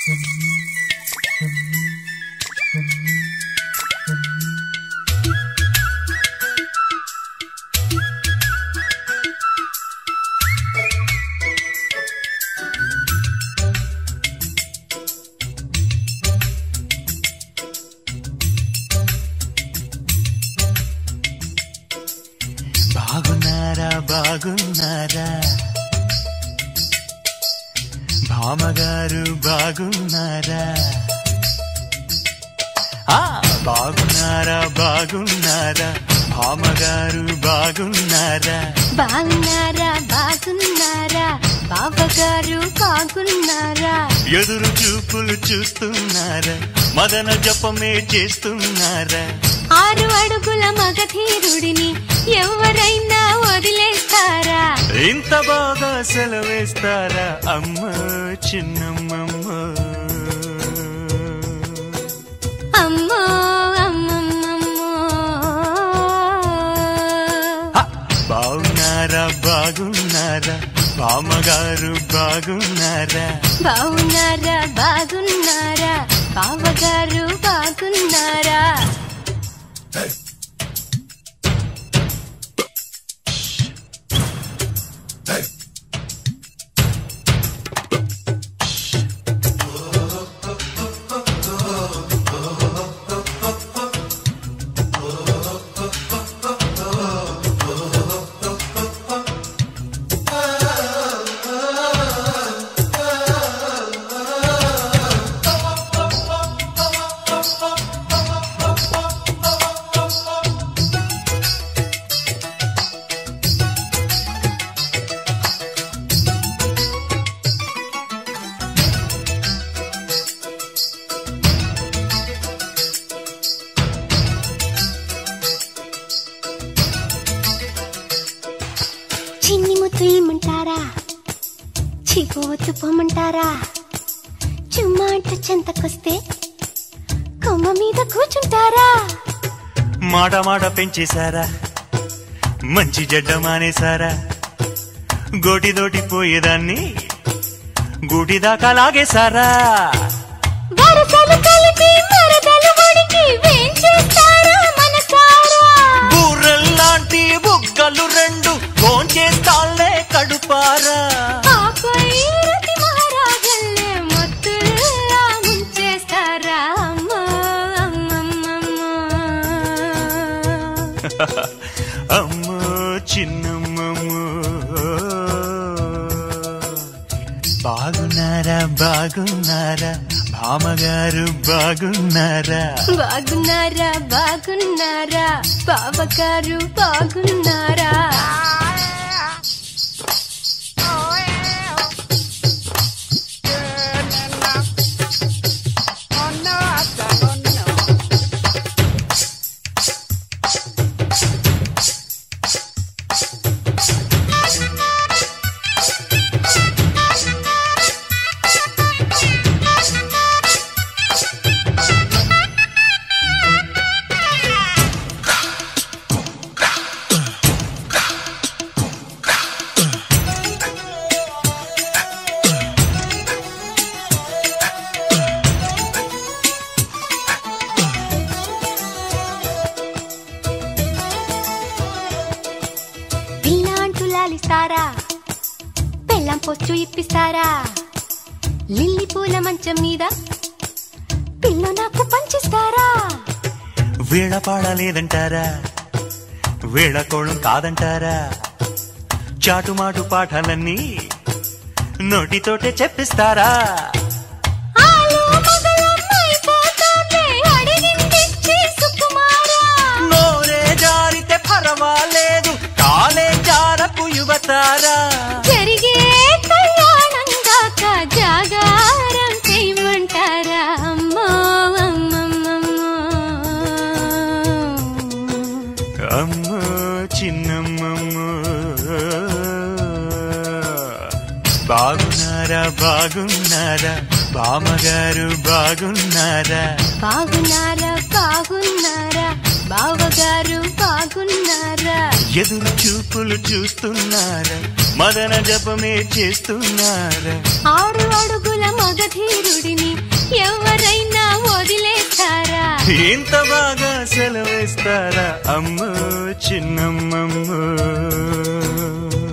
బాగున్నారా బాగున్నారా భామగారు బాగున్నారా ఆ బాగున్నారా బాగున్నారా భామగారు బాగున్నారా బాగున్నారా బాగున్నారా బావగారు బాగున్నారా ఎదురు చూపులు చూస్తున్నారా మదన జపమే చేస్తున్నారా ఆరు అడుగుల మగధీరుడిని ఎవరైనా వదిలేస్తారా ఇంత బాగా సెలవేస్తారా అమ్మ చిన్నమ్మమ్మ అమ్మో అమ్మమ్మమ్మో హ! బాగున్నారా బాగున్నారా బామ్మగారు బాగున్నారా బాగున్నారా బాగున్నారా బావగారు బాగున్నారా చిన్ని ముత్తు ఇమ్మంటారా చిపోతు పొమ్మంటారా చుమ్మాట చెంతకొస్తే కొమ్మ మీద కూర్చుంటారా మాట మాట పెంచేశారా మంచి జడ్డ మానేశారా గోటిదోటి పోయేదాన్ని గూటి దాకా లాగేశారా వరసలు కలిపి మరదలు ముడికి వేంచేస్తారా మనసారా బూరెల్లాంటి బుగ్గలు రెండు భోంచేస్తాళ్లే కడుపారా ఆపై రతి మహారాజల్లే మొత్తుల్లా ముంచేస్తారా అమ్మో అమ్మమ్మమ్మో అమ్మో చిన్నమ్మమ్మో బాగున్నారా బాగున్నారా భామగారు బాగున్నారా బాగున్నారా బాగున్నారా బావగారు బాగున్నారా పిల్ల అంటూ లాలిస్తారా పెళ్ళం పొచ్చు ఇప్పిస్తారా లిల్లీ పూల మంచం మీద పిల్ల నాకు పంచిస్తారా వీళ్ళ పాడలేదంటారా వీళ్ళ కోళం కాదంటారా చాటుమాటు పాఠాలన్నీ నోటితోటే చెప్పిస్తారా ఆలు మగలమ్మైపోతాటే అడిగిందిచ్చి సుకుమారా నోరే జారితే పర్వాలేదు కాలే జారపు యువతారా జరిగే కళ్యాణం దాక జాగారం చేయమంటారా అమ్మో అమ్మమ్మమ్మో అమ్మో చిన్నమ్మమ్మో బాగున్నారా బాగున్నారా బామ్మగారు బాగున్నారా బాగున్నారా బాగున్నారా బావగారు బాగున్నారా ఎదురు చూపులు చూస్తున్నారా మదన జపమే చేస్తున్నారా ఆరు అడుగుల మగధీరుడిని ఎవరైనా వదిలేస్తారా ఇంత బాగా సెలవేస్తారా అమ్మో చిన్నమ్మమ్మో